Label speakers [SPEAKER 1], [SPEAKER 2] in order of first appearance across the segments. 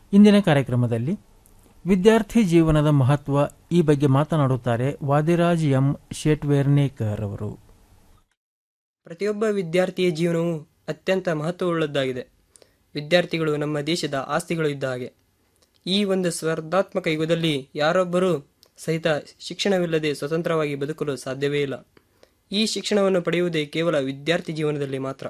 [SPEAKER 1] ಇಂದಿನ ಕಾರ್ಯಕ್ರಮದಲ್ಲಿ ವಿದ್ಯಾರ್ಥಿ ಜೀವನದ ಮಹತ್ವ ಈ ಬಗ್ಗೆ ಮಾತನಾಡುತ್ತಾರೆ ವಾದಿರಾಜ್ ಎಂ ಶೇಟ್ವೇರ್ನೇಕರ್ ಅವರು
[SPEAKER 2] ಪ್ರತಿಯೊಬ್ಬ ವಿದ್ಯಾರ್ಥಿಯ ಜೀವನವು ಅತ್ಯಂತ ಮಹತ್ವವುಳ್ಳದ್ದಾಗಿದೆ ವಿದ್ಯಾರ್ಥಿಗಳು ನಮ್ಮ ದೇಶದ ಆಸ್ತಿಗಳು ಇದ್ದ ಹಾಗೆ ಈ ಒಂದು ಸ್ಪರ್ಧಾತ್ಮಕ ಯುಗದಲ್ಲಿ ಯಾರೊಬ್ಬರೂ ಸಹಿತ ಶಿಕ್ಷಣವಿಲ್ಲದೆ ಸ್ವತಂತ್ರವಾಗಿ ಬದುಕಲು ಸಾಧ್ಯವೇ ಇಲ್ಲ ಈ ಶಿಕ್ಷಣವನ್ನು ಪಡೆಯುವುದೇ ಕೇವಲ ವಿದ್ಯಾರ್ಥಿ ಜೀವನದಲ್ಲಿ ಮಾತ್ರ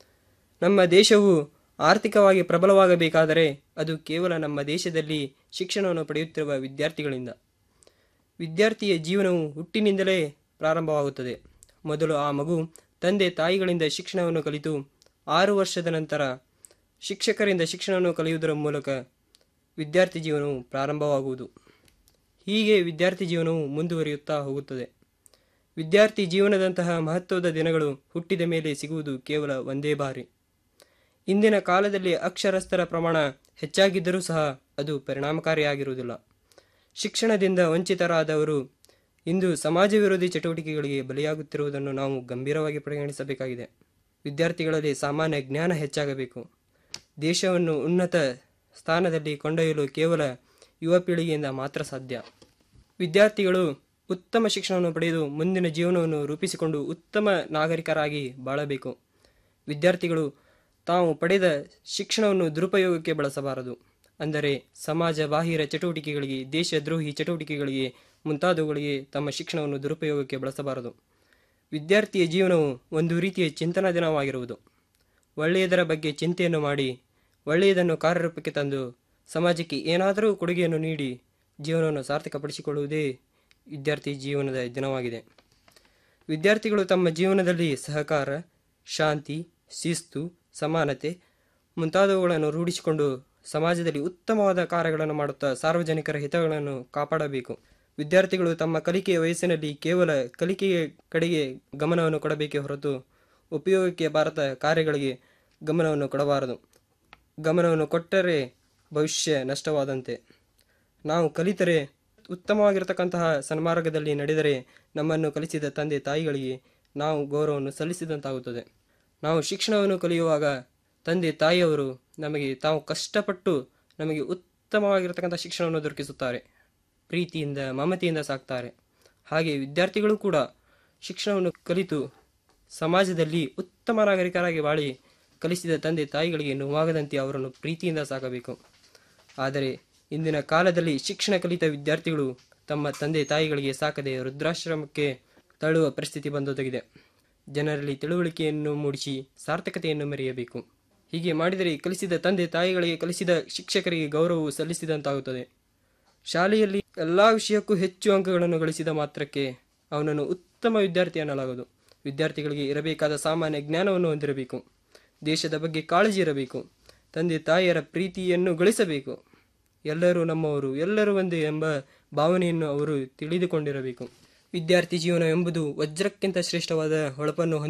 [SPEAKER 2] ನಮ್ಮ ದೇಶವು ಆರ್ಥಿಕವಾಗಿ ಪ್ರಬಲವಾಗಬೇಕಾದರೆ ಅದು ಕೇವಲ ನಮ್ಮ ದೇಶದಲ್ಲಿ ಶಿಕ್ಷಣವನ್ನು ಪಡೆಯುತ್ತಿರುವ ವಿದ್ಯಾರ್ಥಿಗಳಿಂದ ವಿದ್ಯಾರ್ಥಿಯ ಜೀವನವು ಹುಟ್ಟಿನಿಂದಲೇ ಪ್ರಾರಂಭವಾಗುತ್ತದೆ ಮೊದಲು ಆ ಮಗು ತಂದೆ ತಾಯಿಗಳಿಂದ ಶಿಕ್ಷಣವನ್ನು ಕಲಿತು ಆರು ವರ್ಷದ ನಂತರ ಶಿಕ್ಷಕರಿಂದ ಶಿಕ್ಷಣವನ್ನು ಕಲಿಯುವುದರ ಮೂಲಕ ವಿದ್ಯಾರ್ಥಿ ಜೀವನವು ಪ್ರಾರಂಭವಾಗುವುದು ಹೀಗೆ ವಿದ್ಯಾರ್ಥಿ ಜೀವನವು ಮುಂದುವರಿಯುತ್ತಾ ಹೋಗುತ್ತದೆ ವಿದ್ಯಾರ್ಥಿ ಜೀವನದಂತಹ ಮಹತ್ವದ ದಿನಗಳು ಹುಟ್ಟಿದ ಮೇಲೆ ಸಿಗುವುದು ಕೇವಲ ಒಂದೇ ಬಾರಿ ಇಂದಿನ ಕಾಲದಲ್ಲಿ ಅಕ್ಷರಸ್ಥರ ಪ್ರಮಾಣ ಹೆಚ್ಚಾಗಿದ್ದರೂ ಸಹ ಅದು ಪರಿಣಾಮಕಾರಿಯಾಗಿರುವುದಿಲ್ಲ ಶಿಕ್ಷಣದಿಂದ ವಂಚಿತರಾದವರು ಇಂದು ಸಮಾಜ ವಿರೋಧಿ ಚಟುವಟಿಕೆಗಳಿಗೆ ಬಲಿಯಾಗುತ್ತಿರುವುದನ್ನು ನಾವು ಗಂಭೀರವಾಗಿ ಪರಿಗಣಿಸಬೇಕಾಗಿದೆ ವಿದ್ಯಾರ್ಥಿಗಳಲ್ಲಿ ಸಾಮಾನ್ಯ ಜ್ಞಾನ ಹೆಚ್ಚಾಗಬೇಕು ದೇಶವನ್ನು ಉನ್ನತ ಸ್ಥಾನದಲ್ಲಿ ಕೊಂಡೊಯ್ಯಲು ಕೇವಲ ಯುವ ಪೀಳಿಗೆಯಿಂದ ಮಾತ್ರ ಸಾಧ್ಯ ವಿದ್ಯಾರ್ಥಿಗಳು ಉತ್ತಮ ಶಿಕ್ಷಣವನ್ನು ಪಡೆದು ಮುಂದಿನ ಜೀವನವನ್ನು ರೂಪಿಸಿಕೊಂಡು ಉತ್ತಮ ನಾಗರಿಕರಾಗಿ ಬಾಳಬೇಕು ವಿದ್ಯಾರ್ಥಿಗಳು ತಾವು ಪಡೆದ ಶಿಕ್ಷಣವನ್ನು ದುರುಪಯೋಗಕ್ಕೆ ಬಳಸಬಾರದು ಅಂದರೆ ಸಮಾಜ ಬಾಹಿರ ಚಟುವಟಿಕೆಗಳಿಗೆ ದೇಶದ್ರೋಹಿ ಚಟುವಟಿಕೆಗಳಿಗೆ ಮುಂತಾದವುಗಳಿಗೆ ತಮ್ಮ ಶಿಕ್ಷಣವನ್ನು ದುರುಪಯೋಗಕ್ಕೆ ಬಳಸಬಾರದು ವಿದ್ಯಾರ್ಥಿಯ ಜೀವನವು ಒಂದು ರೀತಿಯ ಚಿಂತನಾ ದಿನವಾಗಿರುವುದು ಒಳ್ಳೆಯದರ ಬಗ್ಗೆ ಚಿಂತೆಯನ್ನು ಮಾಡಿ ಒಳ್ಳೆಯದನ್ನು ಕಾರ್ಯರೂಪಕ್ಕೆ ತಂದು ಸಮಾಜಕ್ಕೆ ಏನಾದರೂ ಕೊಡುಗೆಯನ್ನು ನೀಡಿ ಜೀವನವನ್ನು ಸಾರ್ಥಕಪಡಿಸಿಕೊಳ್ಳುವುದೇ ವಿದ್ಯಾರ್ಥಿ ಜೀವನದ ದಿನವಾಗಿದೆ ವಿದ್ಯಾರ್ಥಿಗಳು ತಮ್ಮ ಜೀವನದಲ್ಲಿ ಸಹಕಾರ ಶಾಂತಿ ಶಿಸ್ತು ಸಮಾನತೆ ಮುಂತಾದವುಗಳನ್ನು ರೂಢಿಸಿಕೊಂಡು ಸಮಾಜದಲ್ಲಿ ಉತ್ತಮವಾದ ಕಾರ್ಯಗಳನ್ನು ಮಾಡುತ್ತಾ ಸಾರ್ವಜನಿಕರ ಹಿತಗಳನ್ನು ಕಾಪಾಡಬೇಕು ವಿದ್ಯಾರ್ಥಿಗಳು ತಮ್ಮ ಕಲಿಕೆಯ ವಯಸ್ಸಿನಲ್ಲಿ ಕೇವಲ ಕಲಿಕೆಯ ಕಡೆಗೆ ಗಮನವನ್ನು ಕೊಡಬೇಕೇ ಹೊರತು ಉಪಯೋಗಕ್ಕೆ ಬಾರದ ಕಾರ್ಯಗಳಿಗೆ ಗಮನವನ್ನು ಕೊಡಬಾರದು ಗಮನವನ್ನು ಕೊಟ್ಟರೆ ಭವಿಷ್ಯ ನಷ್ಟವಾದಂತೆ ನಾವು ಕಲಿತರೆ ಉತ್ತಮವಾಗಿರತಕ್ಕಂತಹ ಸನ್ಮಾರ್ಗದಲ್ಲಿ ನಡೆದರೆ ನಮ್ಮನ್ನು ಕಲಿಸಿದ ತಂದೆ ತಾಯಿಗಳಿಗೆ ನಾವು ಗೌರವವನ್ನು ಸಲ್ಲಿಸಿದಂತಾಗುತ್ತದೆ ನಾವು ಶಿಕ್ಷಣವನ್ನು ಕಲಿಯುವಾಗ ತಂದೆ ತಾಯಿಯವರು ನಮಗೆ ತಾವು ಕಷ್ಟಪಟ್ಟು ನಮಗೆ ಉತ್ತಮವಾಗಿರತಕ್ಕಂಥ ಶಿಕ್ಷಣವನ್ನು ದೊರಕಿಸುತ್ತಾರೆ ಪ್ರೀತಿಯಿಂದ ಮಮತೆಯಿಂದ ಸಾಕ್ತಾರೆ ಹಾಗೆ ವಿದ್ಯಾರ್ಥಿಗಳು ಕೂಡ ಶಿಕ್ಷಣವನ್ನು ಕಲಿತು ಸಮಾಜದಲ್ಲಿ ಉತ್ತಮ ನಾಗರಿಕರಾಗಿ ಬಾಳಿ ಕಲಿಸಿದ ತಂದೆ ತಾಯಿಗಳಿಗೆ ನೋವಾಗದಂತೆ ಅವರನ್ನು ಪ್ರೀತಿಯಿಂದ ಸಾಕಬೇಕು ಆದರೆ ಇಂದಿನ ಕಾಲದಲ್ಲಿ ಶಿಕ್ಷಣ ಕಲಿತ ವಿದ್ಯಾರ್ಥಿಗಳು ತಮ್ಮ ತಂದೆ ತಾಯಿಗಳಿಗೆ ಸಾಕದೆ ವೃದ್ಧಾಶ್ರಮಕ್ಕೆ ತಳ್ಳುವ ಪರಿಸ್ಥಿತಿ ಬಂದೊದಗಿದೆ ಜನರಲ್ಲಿ ತಿಳುವಳಿಕೆಯನ್ನು ಮೂಡಿಸಿ ಸಾರ್ಥಕತೆಯನ್ನು ಮೆರೆಯಬೇಕು ಹೀಗೆ ಮಾಡಿದರೆ ಕಲಿಸಿದ ತಂದೆ ತಾಯಿಗಳಿಗೆ ಕಲಿಸಿದ ಶಿಕ್ಷಕರಿಗೆ ಗೌರವವು ಸಲ್ಲಿಸಿದಂತಾಗುತ್ತದೆ ಶಾಲೆಯಲ್ಲಿ ಎಲ್ಲ ವಿಷಯಕ್ಕೂ ಹೆಚ್ಚು ಅಂಕಗಳನ್ನು ಗಳಿಸಿದ ಮಾತ್ರಕ್ಕೆ ಅವನನ್ನು ಉತ್ತಮ ವಿದ್ಯಾರ್ಥಿ ಅನ್ನಲಾಗದು ವಿದ್ಯಾರ್ಥಿಗಳಿಗೆ ಇರಬೇಕಾದ ಸಾಮಾನ್ಯ ಜ್ಞಾನವನ್ನು ಹೊಂದಿರಬೇಕು ದೇಶದ ಬಗ್ಗೆ ಕಾಳಜಿ ಇರಬೇಕು ತಂದೆ ತಾಯಿಯರ ಪ್ರೀತಿಯನ್ನು ಗಳಿಸಬೇಕು ಎಲ್ಲರೂ ನಮ್ಮವರು ಎಲ್ಲರೂ ಒಂದೇ ಎಂಬ ಭಾವನೆಯನ್ನು ಅವರು ತಿಳಿದುಕೊಂಡಿರಬೇಕು ವಿದ್ಯಾರ್ಥಿ ಜೀವನ ಎಂಬುದು ವಜ್ರಕ್ಕಿಂತ ಶ್ರೇಷ್ಠವಾದ ಹೊಳಪನ್ನು ಹೊಂದಿ